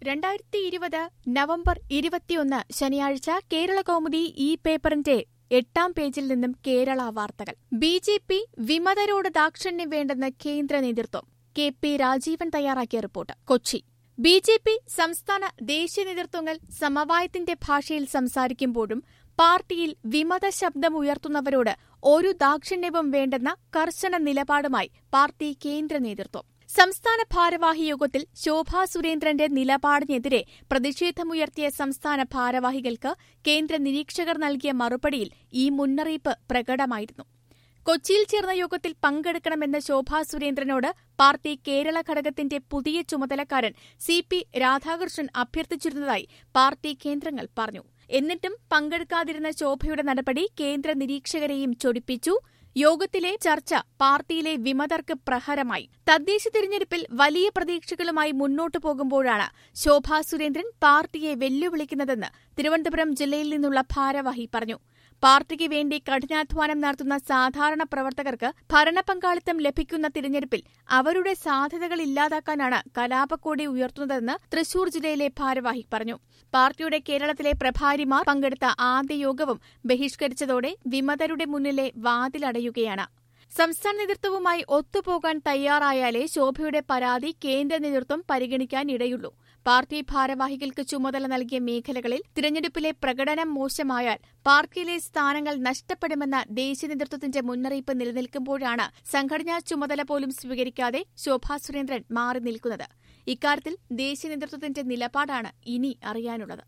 രണ്ടായിരത്തി ഇരുപത് നവംബർ ഇരുപത്തിയൊന്ന് ശനിയാഴ്ച കേരള കൗമുദി ഈ പേപ്പറിന്റെ എട്ടാം പേജിൽ നിന്നും കേരള വാർത്തകൾ ബി ജെ പി വിമതരോട് ദാക്ഷിണ്യം വേണ്ടെന്ന് കേന്ദ്ര നേതൃത്വം കെ പി രാജീവൻ തയ്യാറാക്കിയ report Kochi B J P സംസ്ഥാന ദേശീയ നേതൃത്വങ്ങൾ സമവായത്തിന്റെ ഭാഷയിൽ സംസാരിക്കുമ്പോഴും പാർട്ടിയിൽ വിമത ശബ്ദമുയർത്തുന്നവരോട് ഒരു ദാക്ഷിണ്യവും വേണ്ടെന്ന കർശന നിലപാടുമായി പാർട്ടി കേന്ദ്ര നേതൃത്വം സംസ്ഥാന ഭാരവാഹി യോഗത്തിൽ ശോഭാ സുരേന്ദ്രന്റെ നിലപാടിനെതിരെ പ്രതിഷേധമുയർത്തിയ സംസ്ഥാന ഭാരവാഹികൾക്ക് കേന്ദ്ര നിരീക്ഷകർ നൽകിയ മറുപടിയിൽ ഈ മുന്നറിയിപ്പ് പ്രകടമായിരുന്നു കൊച്ചിയിൽ ചേർന്ന യോഗത്തിൽ പങ്കെടുക്കണമെന്ന് ശോഭാ സുരേന്ദ്രനോട് പാർട്ടി കേരള ഘടകത്തിന്റെ പുതിയ ചുമതലക്കാരൻ സി പി രാധാകൃഷ്ണൻ അഭ്യർത്ഥിച്ചിരുന്നതായി പാർട്ടി കേന്ദ്രങ്ങൾ പറഞ്ഞു എന്നിട്ടും പങ്കെടുക്കാതിരുന്ന ശോഭയുടെ നടപടി കേന്ദ്ര നിരീക്ഷകരെയും ചൊടിപ്പിച്ചു യോഗത്തിലെ ചർച്ച പാർട്ടിയിലെ വിമതർക്ക് പ്രഹരമായി തദ്ദേശ തിരഞ്ഞെടുപ്പിൽ വലിയ പ്രതീക്ഷകളുമായി മുന്നോട്ടു പോകുമ്പോഴാണ് ശോഭാ സുരേന്ദ്രൻ പാർട്ടിയെ വെല്ലുവിളിക്കുന്നതെന്ന് തിരുവനന്തപുരം ജില്ലയിൽ നിന്നുള്ള ഭാരവാഹി പറഞ്ഞു പാർട്ടിക്ക് വേണ്ടി കഠിനാധ്വാനം നടത്തുന്ന സാധാരണ പ്രവർത്തകർക്ക് ഭരണപങ്കാളിത്തം ലഭിക്കുന്ന തിരഞ്ഞെടുപ്പിൽ അവരുടെ സാധ്യതകൾ ഇല്ലാതാക്കാനാണ് കലാപക്കോടി ഉയർത്തുന്നതെന്ന് തൃശൂർ ജില്ലയിലെ ഭാരവാഹി പറഞ്ഞു പാർട്ടിയുടെ കേരളത്തിലെ പ്രഭാരിമാർ പങ്കെടുത്ത ആദ്യ യോഗവും ബഹിഷ്കരിച്ചതോടെ വിമതരുടെ മുന്നിലെ വാതിലടയുകയാണ് സംസ്ഥാന നേതൃത്വവുമായി ഒത്തുപോകാൻ തയ്യാറായാലേ ശോഭയുടെ പരാതി കേന്ദ്ര നേതൃത്വം പരിഗണിക്കാൻ ഇടയുള്ളൂ പാർട്ടി ഭാരവാഹികൾക്ക് ചുമതല നൽകിയ മേഖലകളിൽ തിരഞ്ഞെടുപ്പിലെ പ്രകടനം മോശമായാൽ പാർട്ടിയിലെ സ്ഥാനങ്ങൾ നഷ്ടപ്പെടുമെന്ന ദേശീയ നേതൃത്വത്തിന്റെ മുന്നറിയിപ്പ് നിലനിൽക്കുമ്പോഴാണ് സംഘടനാ ചുമതല പോലും സ്വീകരിക്കാതെ ശോഭാ സുരേന്ദ്രൻ മാറി നിൽക്കുന്നത് ഇക്കാര്യത്തിൽ ദേശീയ നേതൃത്വത്തിന്റെ നിലപാടാണ് ഇനി അറിയാനുള്ളത്